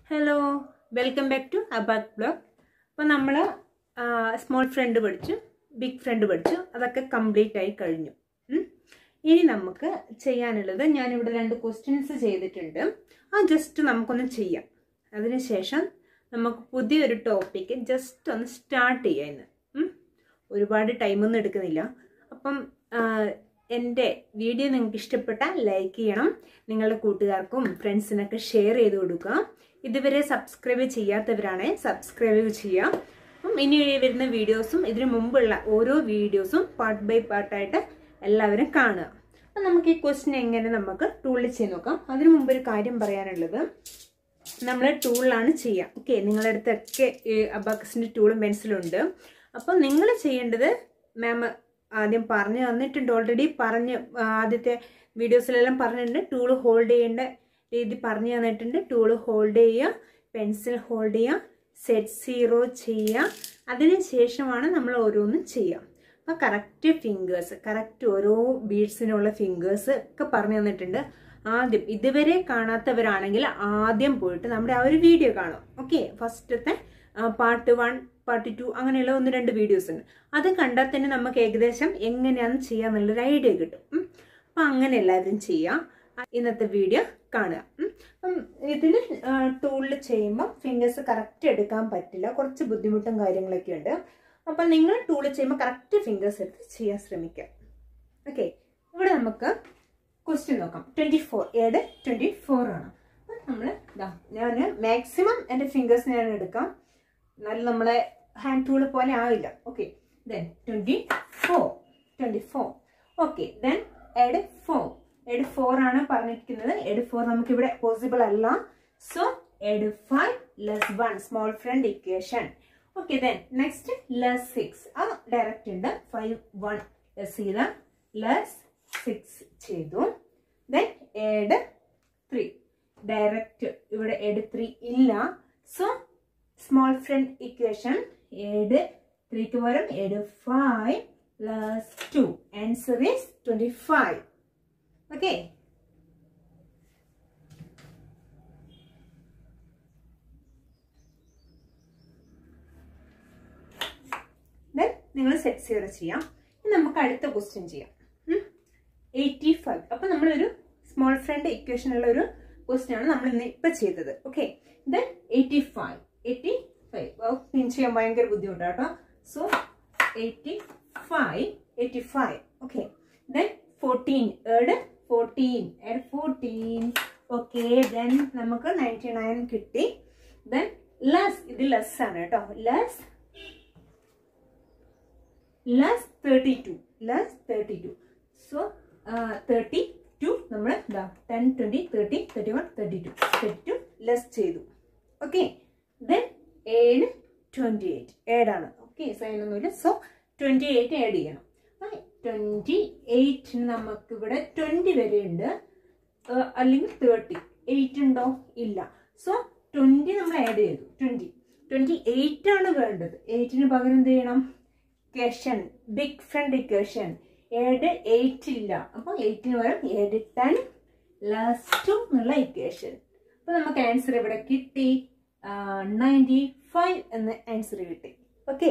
Hello welcome back to അബാക് blog അപ്പോൾ നമ്മൾ സ്മോൾ ഫ്രണ്ട് പഠിച്ചു ബിഗ് ഫ്രണ്ട് പഠിച്ചു അതൊക്കെ കംപ്ലീറ്റ് ആയി കഴിഞ്ഞു ഉം. ഇനി നമുക്ക് ചെയ്യാനുള്ളത് ഞാനിവിടെ രണ്ട് ക്വസ്റ്റ്യൻസ് ചെയ്തിട്ടുണ്ട് ആ ജസ്റ്റ് നമുക്കൊന്ന് ചെയ്യാം അതിനുശേഷം നമുക്ക് പുതിയൊരു ടോപ്പിക്ക് ജസ്റ്റ് ഒന്ന് സ്റ്റാർട്ട് ചെയ്യാം ഇന്ന് ഉം. ഒരുപാട് ടൈമൊന്നും എടുക്കുന്നില്ല അപ്പം ആ, എൻ്റെ വീഡിയോ നിങ്ങൾക്ക് ഇഷ്ടപ്പെട്ടാൽ ലൈക്ക് ചെയ്യണം നിങ്ങളുടെ കൂട്ടുകാർക്കും ഫ്രണ്ട്സിനൊക്കെ ഷെയർ ചെയ്ത് കൊടുക്കുക ഇതുവരെ സബ്സ്ക്രൈബ് ചെയ്യാത്തവരാണ് സബ്സ്ക്രൈബ് ചെയ്യാം അപ്പം ഇനി വരുന്ന വീഡിയോസും ഇതിനു മുമ്പുള്ള ഓരോ വീഡിയോസും പാർട്ട് ബൈ പാർട്ടായിട്ട് എല്ലാവരും കാണുക അപ്പം നമുക്ക് ഈ ക്വസ്റ്റ്യൻ എങ്ങനെ നമുക്ക് ടൂളിൽ ചെയ്ത് നോക്കാം അതിനു മുമ്പ് ഒരു കാര്യം പറയാനുള്ളത് നമ്മൾ ടൂളിലാണ് ചെയ്യുക ഓക്കെ നിങ്ങളുടെ അടുത്തൊക്കെ അബാക്കസിൻ്റെ ടൂളും പെൻസിലും ഉണ്ട് അപ്പം നിങ്ങൾ ചെയ്യേണ്ടത് മാം ആദ്യം പറഞ്ഞു തന്നിട്ടുണ്ട് ഓൾറെഡി പറഞ്ഞ് ആ, ആദ്യത്തെ വീഡിയോസിലെല്ലാം പറഞ്ഞിട്ടുണ്ട് ടൂൾ ഹോൾഡ് ചെയ്യേണ്ട രീതി പറഞ്ഞു തന്നിട്ടുണ്ട് ടൂൾ ഹോൾഡ് ചെയ്യുക പെൻസിൽ ഹോൾഡ് ചെയ്യുക സെറ്റ് സീറോ ചെയ്യുക അതിന് ശേഷമാണ് നമ്മൾ ഓരോന്നും ചെയ്യുക അപ്പോൾ കറക്റ്റ് ഫിംഗേഴ്സ് കറക്റ്റ് ഓരോ ബീഡ്സിനുള്ള ഫിംഗേഴ്സ് ഒക്കെ പറഞ്ഞു തന്നിട്ടുണ്ട് ആദ്യം ഇതുവരെ കാണാത്തവരാണെങ്കിൽ ആദ്യം പോയിട്ട് നമ്മുടെ ആ ഒരു വീഡിയോ കാണും ഓക്കെ ഫസ്റ്റത്തെ പാർട്ട് വൺ പാർട്ട് ടു അങ്ങനെയുള്ള ഒന്ന് രണ്ട് വീഡിയോസ് ഉണ്ട് അത് കണ്ടാൽ തന്നെ നമുക്ക് ഏകദേശം എങ്ങനെയാണ് ചെയ്യാന്നുള്ളൊരു ഐഡിയ കിട്ടും ഉം. അപ്പം അങ്ങനെ എല്ലാവരും ചെയ്യാം ഇന്നത്തെ വീഡിയോ കാണുക ഉം. അപ്പം ഇതിൽ ടൂളിൽ ചെയ്യുമ്പോൾ ഫിംഗേഴ്സ് കറക്റ്റ് എടുക്കാൻ പറ്റില്ല കുറച്ച് ബുദ്ധിമുട്ടും കാര്യങ്ങളൊക്കെ ഉണ്ട് അപ്പം നിങ്ങൾ ടൂളിൽ ചെയ്യുമ്പോൾ കറക്റ്റ് ഫിംഗേഴ്സ് എടുത്ത് ചെയ്യാൻ ശ്രമിക്കുക ഓക്കെ ഇവിടെ നമുക്ക് ക്വസ്റ്റ്യൻ നോക്കാം ട്വൻറ്റി ഫോർ ഏത് ട്വൻറ്റി ഫോർ ആണ് അപ്പം നമ്മൾ ഇതാ ഞാൻ മാക്സിമം എൻ്റെ ഫിംഗേഴ്സ് ഞാൻ എടുക്കാം എന്നാലും നമ്മളെ ഹാൻഡ് ടൂൾ പോലെ ആവില്ല okay then twenty four twenty four okay then add four add four ആണ് പറഞ്ഞിരിക്കുന്നത് എഡ് ഫോർ നമുക്കിവിടെ പോസിബിൾ അല്ല so add five less one small friend equation okay then next less six ആ ഡയറക്റ്റ് ഉണ്ട് five one less ചെയ്ത less six ചെയ്തു then add three direct ഇവിടെ add three ഇല്ല സോ സ്മോൾ ഫ്രണ്ട് ഇക്വേഷൻ ഏഴ് ത്രീക്ക് പകരം ഏഴ് five plus two answer is twenty five okay then നിങ്ങൾ സെറ്റ് സീറോ ചെയ്യാം ഇനി നമുക്ക് അടുത്ത ക്വസ്റ്റ്യൻ ചെയ്യാം എയ്റ്റി ഫൈവ് അപ്പൊ നമ്മളൊരു സ്മോൾ ഫ്രണ്ട് ഇക്വേഷനുള്ള ഒരു ക്വസ്റ്റ്യൻ ആണ് നമ്മൾ ഇന്ന് ഇപ്പൊ ചെയ്തത് okay then eighty five eighty five പിൻ ചെയ്യാൻ ഭയങ്കര ബുദ്ധിമുട്ടാണ് കേട്ടോ so eighty five eighty five okay then fourteen add fourteen add fourteen okay then നമുക്ക് നയൻറ്റി നയൻ കിട്ടി ദെൻ ലെസ് ഇത് ലെസ് ആണ് കേട്ടോ less less thirty two less thirty two so thirty two നമ്മൾ ഇതാ ten twenty thirty thirty one thirty two thirty two less ചെയ്തു okay then ഏഴ് twenty eight ഏഴാണ് ഓക്കെ സൈൻ ഒന്നുമില്ല സോ ട്വൻറ്റി എയ്റ്റ് ആഡ് ചെയ്യണം twenty എയ്റ്റിന് നമുക്ക് ഇവിടെ ട്വൻറ്റി വരെ ഉണ്ട് ഏഹ് അല്ലെങ്കിൽ തേർട്ടി എയ്റ്റ് ഉണ്ടോ ഇല്ല സോ ട്വൻറ്റി നമ്മൾ ആഡ് ചെയ്തു ട്വൻറ്റി ട്വൻറ്റി എയ്റ്റ് ആണ് വേണ്ടത് എയ്റ്റിന് പകരം എന്ത് ചെയ്യണം ഇക്വേഷൻ ബിഗ് ഫ്രണ്ട് ഇക്വേഷൻ ഏഴ് എയ്റ്റ് ഇല്ല അപ്പോൾ എയ്റ്റിന് പകരം ഏഴ് ടെൻ ലാസ് ടു എന്നുള്ള ഇക്വേഷൻ അപ്പോൾ നമുക്ക് ആൻസർ ഇവിടെ കിട്ടി നയൻറ്റി ഫൈവ് എന്ന ആൻസർ കിട്ടി ഓക്കെ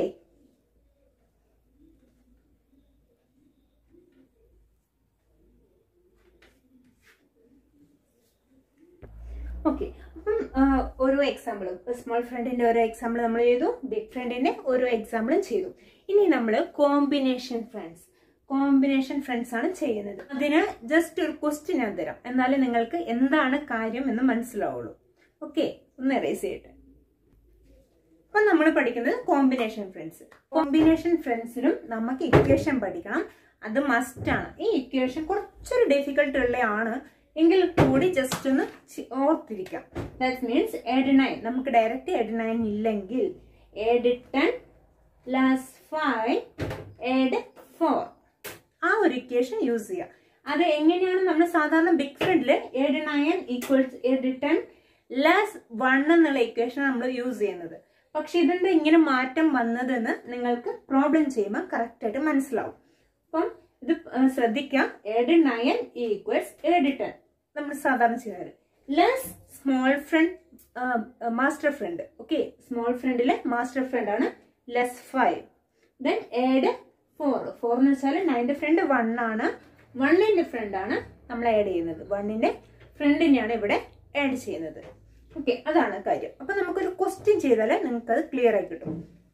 ഓക്കെ അപ്പം ആ, ഓരോ എക്സാമ്പിളും സ്മോൾ ഫ്രണ്ടിന്റെ ഓരോ എക്സാമ്പിൾ നമ്മൾ ചെയ്തു ബിഗ് ഫ്രണ്ടിന്റെ ഓരോ എക്സാമ്പിളും ചെയ്തു ഇനി നമ്മൾ കോമ്പിനേഷൻ ഫ്രണ്ട്സ് കോമ്പിനേഷൻ ഫ്രണ്ട്സ് ആണ് ചെയ്യുന്നത് അതിന് ജസ്റ്റ് ഒരു ക്വസ്റ്റ്യൻ ഞാൻ തരാം എന്നാലും നിങ്ങൾക്ക് എന്താണ് കാര്യം എന്ന് മനസ്സിലാവുള്ളൂ ഓക്കെ ഒന്ന് എറേസ് ചെയ്യട്ടെ അപ്പൊ നമ്മൾ പഠിക്കുന്നത് കോമ്പിനേഷൻ ഫ്രണ്ട്സ് കോമ്പിനേഷൻ ഫ്രണ്ട്സിലും നമുക്ക് ഇക്വേഷൻ പഠിക്കണം അത് മസ്റ്റ് ആണ് ഈ ഇക്വേഷൻ കുറച്ചൊരു ഡിഫിക്കൽട്ട് ഉള്ളതാണ് എങ്കിൽ കൂടി ജസ്റ്റ് ഒന്ന് ചി- ഓർത്തിരിക്കാം ദാറ്റ് മീൻസ് എഡ് നയൻ നമുക്ക് ഡയറക്റ്റ് എഡ് നയൻ ഇല്ലെങ്കിൽ add ten plus five add four ആ ഒരു ഇക്വേഷൻ യൂസ് ചെയ്യുക അത് എങ്ങനെയാണ് നമ്മൾ സാധാരണ ബിഗ് ഫ്രണ്ടിൽ add nine equals add ten less one എന്നുള്ള ഇക്വേഷൻ നമ്മൾ യൂസ് ചെയ്യുന്നത് പക്ഷെ ഇതിന്റെ ഇങ്ങനെ മാറ്റം വന്നതെന്ന് നിങ്ങൾക്ക് പ്രോബ്ലം ചെയ്യുമ്പോൾ കറക്റ്റ് ആയിട്ട് മനസ്സിലാവും അപ്പം ഇത് ആ, ശ്രദ്ധിക്കാം add nine equals add ten നമ്മൾ സാധാരണ ചെയ്യാറ് less small friend master friend okay small ഫ്രണ്ടിലെ മാസ്റ്റർ ഫ്രണ്ട് ആണ് less five then add four four എന്ന് വെച്ചാൽ നയൻ്റെ ഫ്രണ്ട് വൺ ആണ് വണ്ണിന്റെ ഫ്രണ്ട് ആണ് നമ്മൾ ആഡ് ചെയ്യുന്നത് വണ്ണിന്റെ ഫ്രണ്ടിനെയാണ് ഇവിടെ ആഡ് ചെയ്യുന്നത് ഓക്കെ അതാണ് കാര്യം അപ്പൊ നമുക്കൊരു ക്വസ്റ്റ്യൻ ചെയ്താൽ നിങ്ങൾക്ക് അത് ക്ലിയർ ആയി കിട്ടും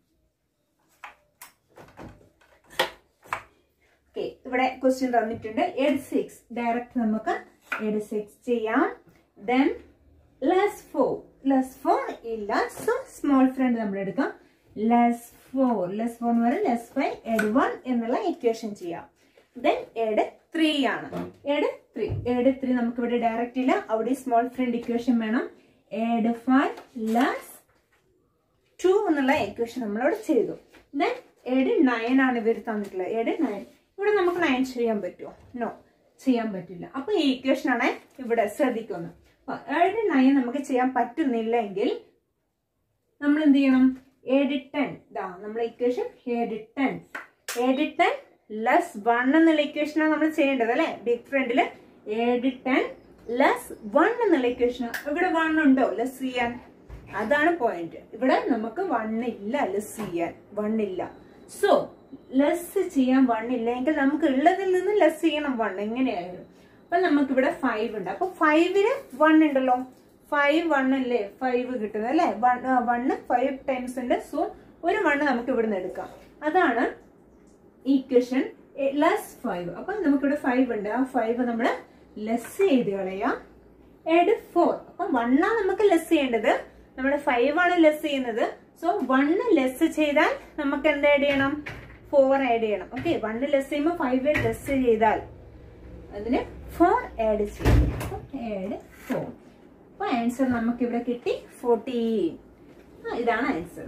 ഓക്കെ ഇവിടെ ക്വസ്റ്റ്യൻ തന്നിട്ടുണ്ട് എഡ് സിക്സ് ഡയറക്റ്റ് നമുക്ക് എഡ് സിക്സ് ചെയ്യാം then less four less four ഇല്ല സോ സ്മോൾ ഫ്രണ്ട് നമ്മൾ എടുക്കാം ലെസ് ഫോർ ലെസ് ഫോർ എന്ന് പറയുന്നത് ലെസ് ഫൈവ് എഡ് വൺ എന്നുള്ള ഇക്വേഷൻ ചെയ്യാം ദെൻ എഡ് ത്രീ ആണ് എഡ് ത്രീ എഡ് ത്രീ നമുക്ക് ഇവിടെ ഡയറക്റ്റ് ഇല്ല അവിടെ സ്മോൾ ഫ്രണ്ട് ഇക്വേഷൻ വേണം എഡ് ഫൈവ് ലെസ് ടു എന്നുള്ള ഇക്വേഷൻ നമ്മളവിടെ ചെയ്തു ദെൻ എഡ് നയൻ ആണ് ഇവർ തന്നിട്ടുള്ളത് എഡ് നയൻ ഇവിടെ നമുക്ക് നയൻ ചെയ്യാൻ പറ്റുമോ നോ ചെയ്യാൻ പറ്റില്ല അപ്പൊ ഈ ഇക്വേഷൻ ആണ് ഇവിടെ ശ്രദ്ധിക്കുന്നത് അപ്പൊ എഡ് നയൻ നമുക്ക് ചെയ്യാൻ പറ്റുന്നില്ലെങ്കിൽ നമ്മൾ എന്ത് ചെയ്യണം എഡ് ടെൻ ഇതാ നമ്മളെ equation add ten add ten less one എന്നുള്ള ഇക്വേഷനാണ് നമ്മൾ ചെയ്യേണ്ടത് അല്ലെ ബിഗ് ഫ്രണ്ടില് എഡ് ടെൻ ലെസ് വൺ എന്നുള്ള ഇക്വേഷൻ ഇവിടെ വൺ ഉണ്ടോ ലെസ് ചെയ്യാൻ അതാണ് പോയിന്റ് ഇവിടെ നമുക്ക് വൺ ഇല്ല ലെസ് ചെയ്യാൻ വൺ ഇല്ല സോ ലെസ് ചെയ്യാൻ വൺ ഇല്ല എങ്കിൽ നമുക്ക് ഉള്ളതിൽ നിന്ന് ലെസ് ചെയ്യണം വൺ എങ്ങനെയായാലും അപ്പൊ നമുക്ക് ഇവിടെ ഫൈവ് ഉണ്ട് അപ്പൊ ഫൈവിന് വൺ ഉണ്ടല്ലോ ഫൈവ് വൺ അല്ലേ ഫൈവ് കിട്ടുന്നത് അല്ലേ വൺ വണ്ണ് ഫൈവ് ടൈംസ് ഉണ്ട് സോ ഒരു വണ്ണ് നമുക്ക് ഇവിടുന്ന് എടുക്കാം അതാണ് ഈക്വേഷൻ ലെസ് ഫൈവ് അപ്പൊ നമുക്കിവിടെ ഫൈവ് ഉണ്ട് ആ ഫൈവ് നമ്മൾ ലെസ് ചെയ്ത് കളയാം എഡ് ഫോർ അപ്പൊ വണ്ണാ നമുക്ക് ലെസ് ചെയ്യേണ്ടത് നമ്മുടെ ഫൈവ് ആണ് ലെസ് ചെയ്യുന്നത് സോ വണ്ണ് ലെസ് ചെയ്താൽ നമുക്ക് എന്ത് ആഡ് ചെയ്യണം ഫോർ ആഡ് ചെയ്യണം ഓക്കെ വണ്ണ് ലെസ് ചെയ്യുമ്പോൾ ഫൈവ് ലെസ് ചെയ്താൽ അതിന് ഫോർ ആഡ് ചെയ്യും ആഡ് ഫോർ അപ്പൊ ആൻസർ നമുക്ക് ഇവിടെ കിട്ടി ഫോർട്ടീൻ ഇതാണ് ആൻസർ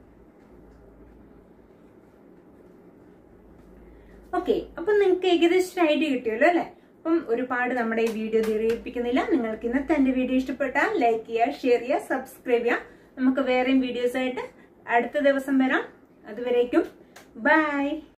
ഓക്കെ അപ്പൊ നിങ്ങൾക്ക് ഏകദേശം ഐഡിയ കിട്ടിയല്ലോ അല്ലെ അപ്പം ഒരുപാട് നമ്മുടെ ഈ വീഡിയോ ദീർഘിപ്പിക്കുന്നില്ല നിങ്ങൾക്ക് ഇന്നത്തെ എന്റെ വീഡിയോ ഇഷ്ടപ്പെട്ടാൽ ലൈക്ക് ചെയ്യുക ഷെയർ ചെയ്യുക സബ്സ്ക്രൈബ് ചെയ്യുക നമുക്ക് വേറെയും വീഡിയോസ് ആയിട്ട് അടുത്ത ദിവസം വരാം അതുവരേക്കും ബൈ